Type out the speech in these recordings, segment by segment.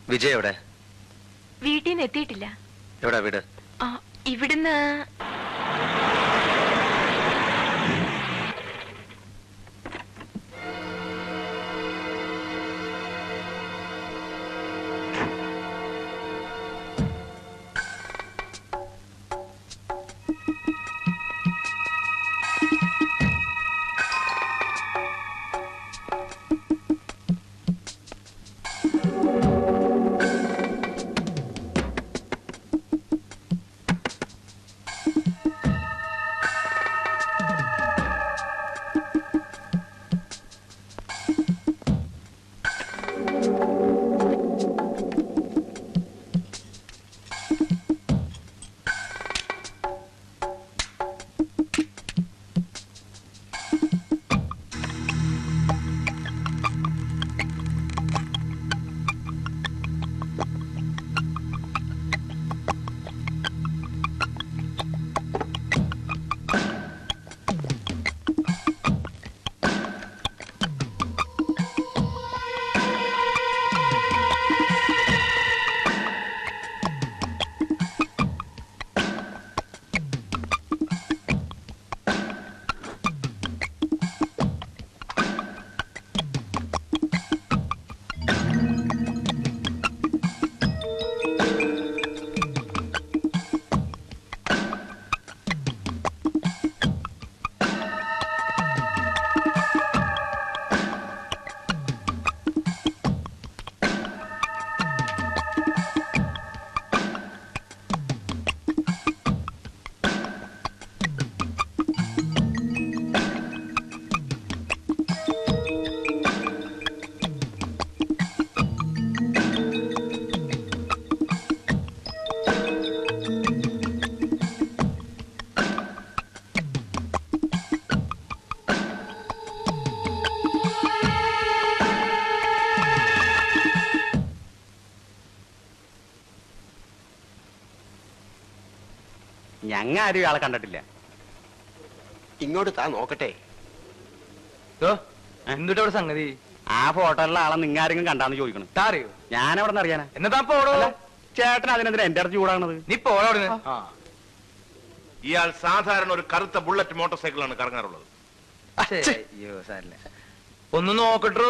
വിജയ് എവിടെ വീട്ടിൽ നിന്ന് എത്തിയിട്ടില്ല എവിടെ വീട് ആ, ഇവിടുന്ന് ഞങ്ങ ആരും ഇയാളെ കണ്ടിട്ടില്ല ഇങ്ങോട്ട് താ നോക്കട്ടെ എന്തുട്ടാ ഇവിടെ സംഗതി ആ ഫോട്ടോയിലുള്ള ആളെ നിങ്ങ ആരെങ്കിലും കണ്ടാന്ന് ചോദിക്കണം അറിയോ ഞാൻ എവിടെ നിന്ന് അറിയാനാ എന്നതാ പോടോ ചേട്ടൻ അതിനെന്തിനാ എന്റെ അടുത്ത് ചൂടാകണത് നീ പോടോ അവിടുന്ന്. ഇയാൾ സാധാരണ ഒരു കറുത്ത ബുള്ളറ്റ് മോട്ടോർ സൈക്കിളാണ് കറങ്ങാറുള്ളത് അയ്യോ സാരില്ല ഒന്ന് നോക്കട്ടോ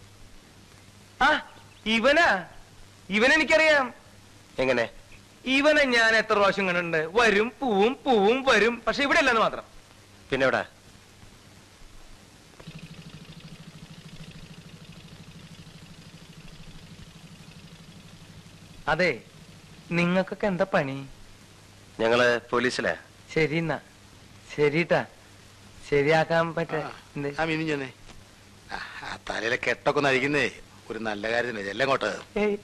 ആ ഇവനാ ഇവനെനിക്കറിയാം എങ്ങനെ ഇവനെ ഞാൻ എത്ര പ്രാവശ്യം കണ്ടിട്ടുണ്ട് വരും പൂവും പൂവും വരും പക്ഷെ ഇവിടെ അല്ലെന്ന് മാത്രം പിന്നെ എവിടെ അതെ നിങ്ങൾക്കൊക്കെ എന്താ പണി ഞങ്ങള് പോലീസിലെ ശരി എന്നാ ശരിട്ടാ ശരിയാക്കാൻ പറ്റ എന്ത് ആ മിനി ചെന്നേ ആ, ആ തലയിലെ കെട്ടൊക്കെ ഒന്ന് അഴിക്കുന്നേ ഒരു നല്ല കാര്യത്തിന് എല്ലാം അങ്ങോട്ട് ഏയ്.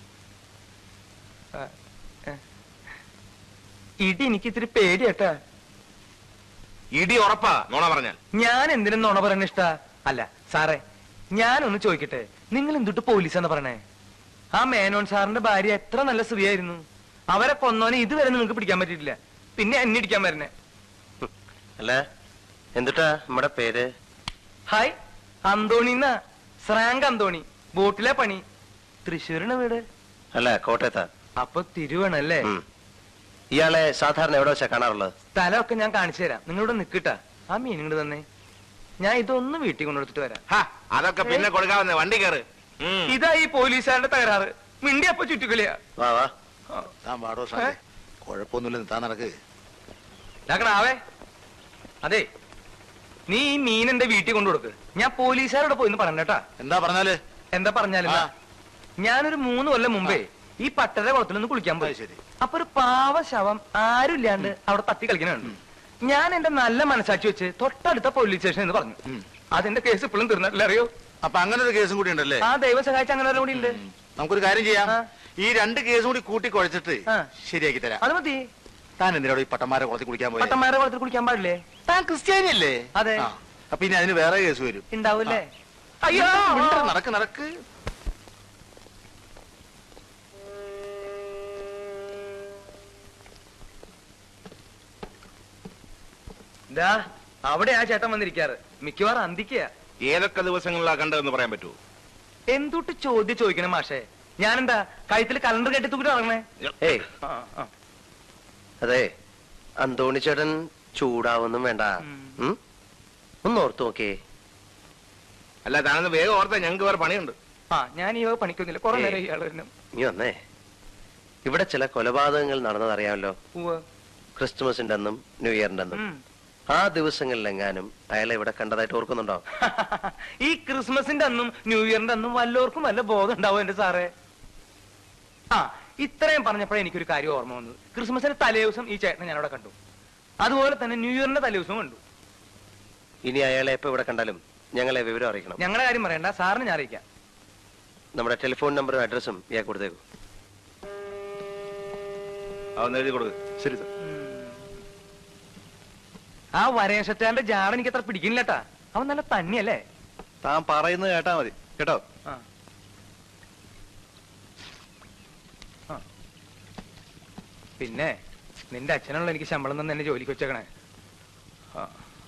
ആ, ഏ. ഇടി എനിക്ക് ഇത്തിരി പേടിയട്ടാ ഇടി ഉറപ്പാ നോണ പറഞ്ഞാൽ ഞാൻ എന്തിനും നുണ പറയണ ഇഷ്ട അല്ല സാറേ ഞാനൊന്ന് ചോദിക്കട്ടെ നിങ്ങൾ എന്തുട്ട് പോലീസാന്ന് പറയണേ ആ മേനോൻ സാറിന്റെ ഭാര്യ എത്ര നല്ല സ്ത്രീയായിരുന്നു അവരെ കൊന്നോനെ ഇതുവരെ നിങ്ങൾക്ക് പിടിക്കാൻ പറ്റിയിട്ടില്ല പിന്നെ എന്നെ ഇടിക്കാൻ വരണേ അല്ല എന്തുട്ടാ നമ്മുടെ പേര് ഹായ് അന്തോണി എന്നാ ശ്രാങ്ക് അന്തോണി ബോട്ടിലെ പണി തൃശ്ശൂരിന് വീട് അല്ല കോട്ടയത്താ അപ്പൊ തിരുവണല്ലേ ഉം. ഇയാളെ സാധാരണ എവിടെ വെച്ചാ കാണാറുള്ളത് സ്ഥലമൊക്കെ ഞാൻ കാണിച്ചു തരാം നിങ്ങളിവിടെ നിക്കട്ടാ ആ മീൻ ഇങ്ങോട്ട് തന്നെ ഞാൻ ഇതൊന്ന് വീട്ടിൽ കൊണ്ടുകൊടുത്തിട്ട് വരാം ഹാ, അതൊക്കെ പിന്നെ കൊടുക്കാവുന്ന വണ്ടി കയറ് ഉം. ഇതാ ഈ പോലീസുകാരുടെ തകരാറ് മിണ്ടി അപ്പൊ ചുറ്റുകളിയാ വാ വാ താൻ പാടോ സാറേ കുഴപ്പമൊന്നുമില്ല താൻ നടക്ക് ഇതാക്കണാവേ അതെ നീ ഈ മീൻ എന്റെ വീട്ടിൽ കൊണ്ടു കൊടുക്ക് ഞാൻ പോലീസുകാരോട് പോയിന്ന് പറഞ്ഞേട്ടാ എന്താ പറഞ്ഞാല് എന്താ പറഞ്ഞാലും ആ. ഞാനൊരു മൂന്ന് കൊല്ലം മുമ്പേ ഈ പട്ടര കുളത്തിലൊന്ന് കുളിക്കാൻ പോയി അത് ശരി. അപ്പൊ ഒരു പാവ ശവം ആരും ഇല്ലാണ്ട് അവിടെ തട്ടി കളിക്കുന്നുണ്ട് ഞാൻ എന്റെ നല്ല മനസാക്ഷി വെച്ച് തൊട്ടടുത്ത പോലീസ് സ്റ്റേഷൻ എന്ന് പറഞ്ഞു ഉം. അതിന്റെ കേസ് ഇപ്പോഴും തീർന്നിട്ടില്ല അറിയോ അപ്പൊ അങ്ങനെ ഒരു കേസും കൂടി ഉണ്ടല്ലേ ആ ദൈവം സഹായിച്ച അങ്ങനെ ഒരെണ്ണം കൂടി ഉണ്ട് നമുക്കൊരു കാര്യം ചെയ്യാം ആ. ഈ രണ്ട് കേസും കൂടി കൂട്ടി കുഴച്ചിട്ട് ആ. ശരിയാക്കി തരാം അത് മതി താൻ എന്തിനാടോ ഈ പട്ടന്മാരെ കുളത്തിൽ കുളിക്കാൻ പോയി പട്ടന്മാരുടെ കുളത്തിൽ കുളിക്കാൻ പാടില്ലേ താൻ ക്രിസ്ത്യാനി അല്ലേ അതെ. ആ. അപ്പൊ ഇനി അതിന് വേറെ കേസ് വരും ഉണ്ടാവൂല്ലേ അയ്യോ മിണ്ടരുത്, നടക്ക് നടക്ക് ദാ, അവിടെ ആ ചേട്ടൻ വന്നിരിക്കാറ് മിക്കവാറും അന്തിക്കുക ഏതൊക്കെ ദിവസങ്ങളിലാ കണ്ടതെന്ന് പറയാൻ പറ്റുമോ എന്തുട്ട് ചോദ്യം ചോദിക്കണം മാഷേ ഞാനെന്താ കഴുത്തിൽ കലണ്ടർ കെട്ടി തൂക്കിട്ട് ഇറങ്ങണേ ഏയ് ആ, ആ. അതെ അന്തോണി ചേട്ടൻ ചൂടാവൊന്നും വേണ്ട ഉം. ഉം? ഒന്ന് ഓർത്തു നോക്കേ അല്ല താനൊന്ന് വേഗം ഓർത്താ ഞങ്ങൾക്ക് വേറെ പണിയുണ്ട് ആ ഞാൻ ഈ വക പണിക്കൊന്നുമില്ല കുറെ ഏയ്. നേരം ഇയാൾ തന്നെ നീ വന്നേ ഇവിടെ ചില കൊലപാതകങ്ങൾ നടന്നതറിയാമല്ലോ ഉവ്വ്. ക്രിസ്തുമസിന്റെ അന്നും ന്യൂ ഇയറിന്റെ അന്നും ഉം. ആ ദിവസങ്ങളിലെങ്ങാനും അയാളെ ഇവിടെ കണ്ടതായിട്ട് ഓർക്കുന്നുണ്ടോ ഈ ക്രിസ്മസിന്റെ അന്നും ന്യൂ ഇയറിന്റെ അന്നും വല്ലവർക്കും വല്ല ബോധം ഉണ്ടാവും എന്റെ സാറേ ആ ഇത്രയും പറഞ്ഞപ്പോഴേ എനിക്കൊരു കാര്യം ഓർമ്മ വന്നത് ക്രിസ്മസിന്റെ തലേ ദിവസം ഈ ചേട്ടനെ ഞാൻ അവിടെ കണ്ടു അതുപോലെ തന്നെ ന്യൂ ഇയറിന്റെ തലേ ദിവസം കണ്ടു ഇനി അയാളെ എപ്പോ ഇവിടെ കണ്ടാലും ഞങ്ങളെ വിവരം അറിയിക്കണം ഞങ്ങളുടെ കാര്യം പറയണ്ട സാറിന് ഞാൻ അറിയിക്കാം നമ്മുടെ ടെലിഫോൺ നമ്പറും അഡ്രസ്സും ഇയാൾ കൊടുത്തേക്കും അതൊന്ന് എഴുതി കൊടുക്ക് ശരി സാർ ആ വരേഷറ്റാന്റെ ജാട എനിക്ക് അത്ര പിടിക്കുന്നില്ലട്ടാ അവൻ നല്ല തന്നെയല്ലേ താൻ പറയുന്നത് കേട്ടാ മതി കേട്ടോ ആ. ആ. പിന്നെ നിന്റെ അച്ഛനുള്ള എനിക്ക് ശമ്പളം തന്നെ എന്നെ ജോലിക്ക് വെച്ചേക്കണേ ആ.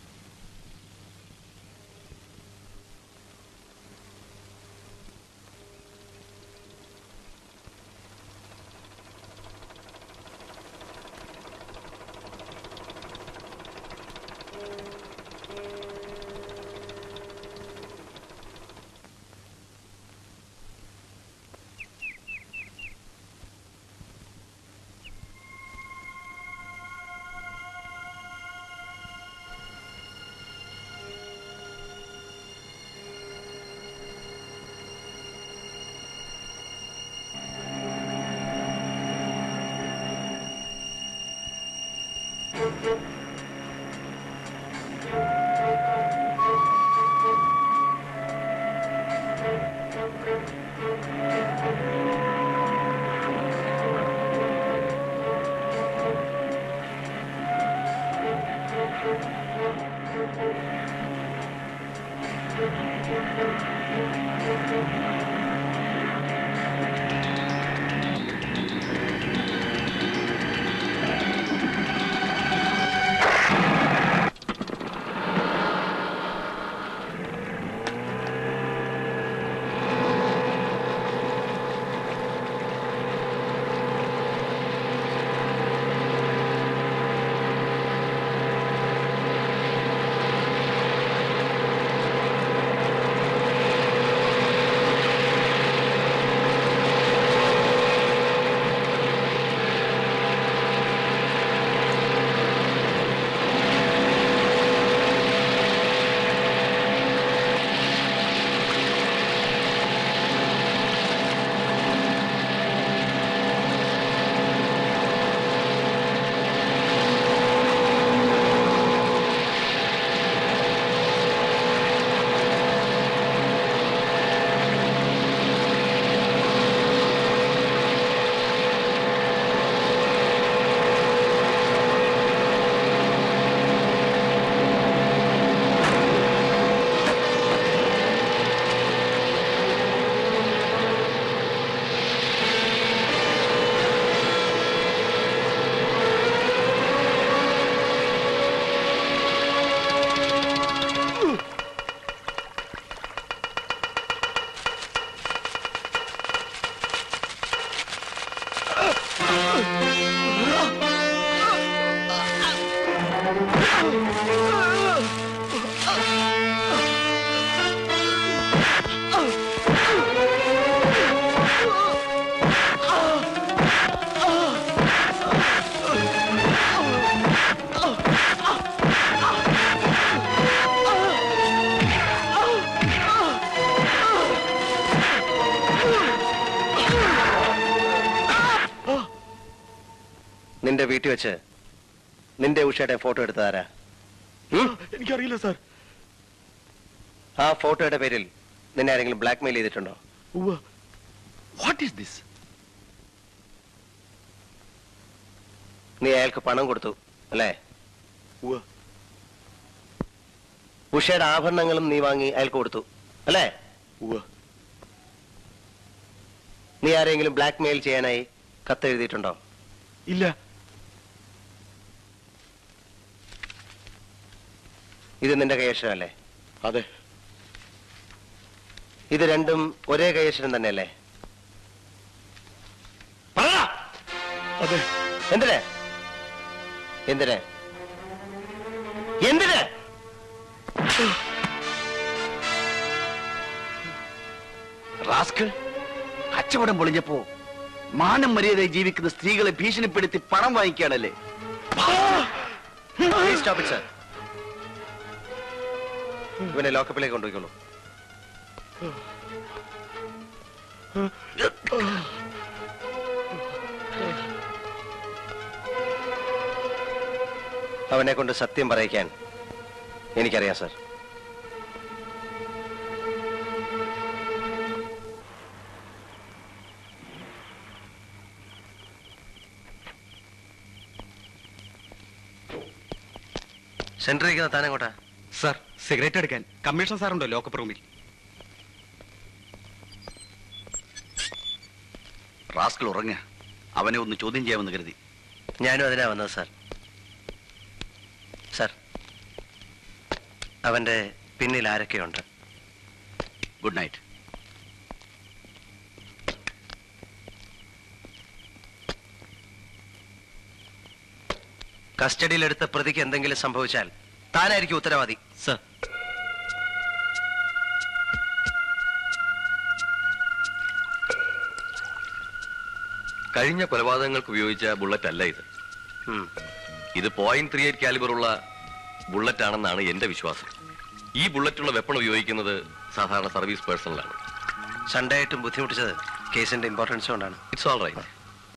നിന്റെ വീട്ടിൽ വെച്ച് നിന്റെ ഉഷയുടെ ഫോട്ടോ എടുത്തതാരാ ഉം? എനിക്കറിയില്ല സാർ ആ ഫോട്ടോയുടെ പേരിൽ നിന്നെ ആരെങ്കിലും ബ്ലാക്ക്മെയിൽ ചെയ്തിട്ടുണ്ടോ വാട്ട് ഈസ് ദിസ് നീ അയാൾക്ക് പണം കൊടുത്തു അല്ലേ ഉഷയുടെ ആഭരണങ്ങളും നീ വാങ്ങി അയാൾക്ക് കൊടുത്തു അല്ലേ നീ ആരെങ്കിലും ബ്ലാക്ക്മെയിൽ ചെയ്യാനായി കത്ത് എഴുതിയിട്ടുണ്ടോ ഇല്ല ഇത് നിന്റെ കൈയക്ഷരമല്ലേ അതെ ഇത് രണ്ടും ഒരേ കൈയക്ഷരം തന്നെയല്ലേ അതെ എന്തിന് എന്തിന് എന്തിന് റാസ്കൾ കച്ചവടം പൊളിഞ്ഞപ്പോ മാനം മര്യാദയായി ജീവിക്കുന്ന സ്ത്രീകളെ ഭീഷണിപ്പെടുത്തി പണം വാങ്ങിക്കുകയാണല്ലേ Please stop it, sir. ഇവനെ ലോക്കപ്പിലേക്ക് കൊണ്ടുപോയിക്കോളൂ അവനെ കൊണ്ട് സത്യം പറയിക്കാൻ എനിക്കറിയാം സർ സെന്ററിൽ താനെങ്ങോട്ടാ സാർ സിഗരറ്റ് എടുക്കാൻ കമ്മീഷണർ സാറുണ്ടോ ലോക്കപ്പ് റൂമിൽ റാസ്കൾ ഉറങ്ങ അവനെ ഒന്ന് ചോദ്യം ചെയ്യാമെന്ന് കരുതി ഞാനും അതിനാ വന്നത് സാർ സാർ അവന്റെ പിന്നിൽ ആരൊക്കെയുണ്ട് ഗുഡ് നൈറ്റ് കസ്റ്റഡിയിലെടുത്ത പ്രതിക്ക് എന്തെങ്കിലും സംഭവിച്ചാൽ താനായിരിക്കും ഉത്തരവാദി സർ കഴിഞ്ഞ കൊലപാതകങ്ങൾക്ക് ഉപയോഗിച്ച ബുള്ളറ്റ് അല്ല ഇത് ഉം. ഇത് പോയിന്റ് ത്രീ എയ്റ്റ് കാലിബറുള്ള ബുള്ളറ്റ് ആണെന്നാണ് എന്റെ വിശ്വാസം ഈ ബുള്ളറ്റുള്ള വെപ്പൺ ഉപയോഗിക്കുന്നത് സാധാരണ സർവീസ് പേഴ്സണലാണ് സൺഡേ ആയിട്ടും ബുദ്ധിമുട്ടിച്ചത് കേസിന്റെ ഇമ്പോർട്ടൻസ് കൊണ്ടാണ് ഇറ്റ്സ് ഓൾ റൈറ്റ്